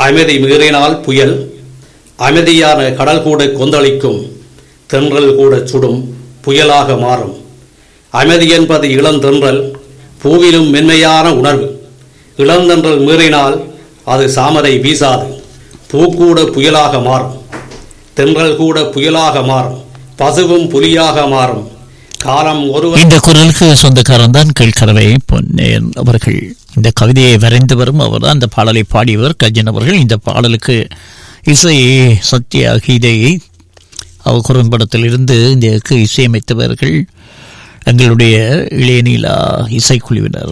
அமைதி மீறினால் புயல் அமைதியான கடல் கூட கொந்தளிக்கும் தென்றல் கூட சுடும் புயலாக மாறும் அமைதி என்பது இளந்தென்றல் பூவிலும் மென்மையான உணர்வு இளந்தென்றல் மீறினால் அது சாமரை வீசாது பூக்கூட புயலாக மாறும் தென்றல் கூட புயலாக மாறும் பசுவும் புலியாக மாறும் காலம் ஒருவர் இந்த குரலுக்கு சொந்தக்காரன் தான் கீழ்கரவை பொன்னேன் அவர்கள் இந்த கவிதையை வரைந்தவரும் அவர் தான் அந்த பாடலை பாடியவர் கஜன் அவர்கள் இந்த பாடலுக்கு இசை சத்யா கீதையை அவர் குறும்படத்தில் இருந்து இந்த இசையமைத்தவர்கள் எங்களுடைய இளையநீலா இசைக்குழுவினர்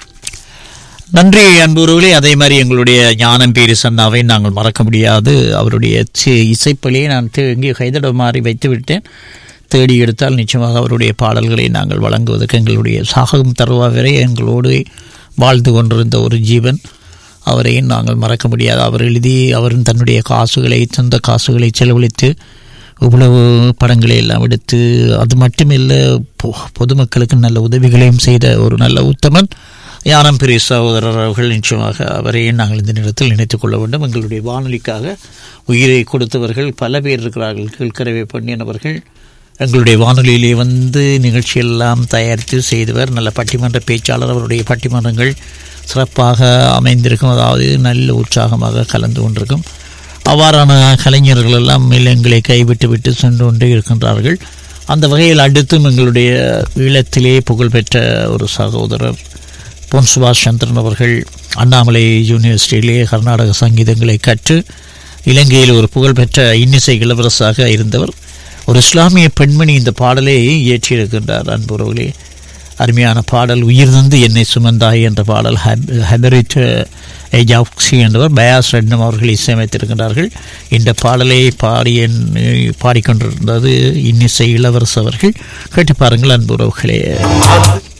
நன்றி அன்புறவுகளே அதே மாதிரி எங்களுடைய ஞானம் பேரி சன்னாவை நாங்கள் மறக்க முடியாது அவருடைய சி- இசைப்பலியை நான் தே- எங்கேயோ கைதட மாறி வைத்து விட்டேன் தேடி எடுத்தால் நிச்சயமாக அவருடைய பாடல்களை நாங்கள் வழங்குவதற்கு எங்களுடைய சாகம் தருவா வரை எங்களோடு வாழ்ந்து கொண்டிருந்த ஒரு ஜீவன் அவரையும் நாங்கள் மறக்க முடியாது அவர் எழுதி அவர் தன்னுடைய காசுகளை சொந்த காசுகளை செலவழித்து இவ்வளவு படங்களை எல்லாம் எடுத்து அது மட்டுமில்லை பொ- பொதுமக்களுக்கு நல்ல உதவிகளையும் செய்த ஒரு நல்ல உத்தமன் யானம் பெரிய சகோதரர் அவர்கள் நிச்சயமாக அவரையும் நாங்கள் இந்த நேரத்தில் நினைத்துக் கொள்ள வேண்டும் எங்களுடைய வானொலிக்காக உயிரை கொடுத்தவர்கள் பல பேர் இருக்கிறார்கள் கீழ்கரவை பண்ணியனவர்கள் எங்களுடைய வானொலியிலே வந்து நிகழ்ச்சியெல்லாம் தயாரித்து செய்தவர் நல்ல பட்டிமன்ற பேச்சாளர் அவருடைய பட்டிமன்றங்கள் சிறப்பாக அமைந்திருக்கும் அதாவது நல்ல உற்சாகமாக கலந்து கொண்டிருக்கும் அவ்வாறான கலைஞர்கள் எல்லாம் எங்களை கைவிட்டு விட்டு சென்று கொண்டே இருக்கின்றார்கள் அந்த வகையில் அடுத்தும் எங்களுடைய ஈழத்திலே புகழ்பெற்ற ஒரு சகோதரர் பொன் சுபாஷ் சந்திரன் அவர்கள் அண்ணாமலை யூனிவர்சிட்டியிலே கர்நாடக சங்கீதங்களை கற்று இலங்கையில் ஒரு புகழ்பெற்ற இன்னிசை இளவரசாக இருந்தவர் ஒரு இஸ்லாமிய பெண்மணி இந்த பாடலை இயற்றியிருக்கின்றார் அன்புறவுகளே அருமையான பாடல் உயிர் தந்து என்னை சுமந்தாய் என்ற பாடல் ஹெபரிட் ஏஜாக்சி என்பவர் பயாஸ் ரெட்னம் அவர்கள் இசையமைத்திருக்கின்றார்கள் இந்த பாடலை பாடிய பாடிக்கொண்டிருந்தது இன்னிசை இளவரசு அவர்கள் கேட்டு பாருங்கள் அன்புறவுகளே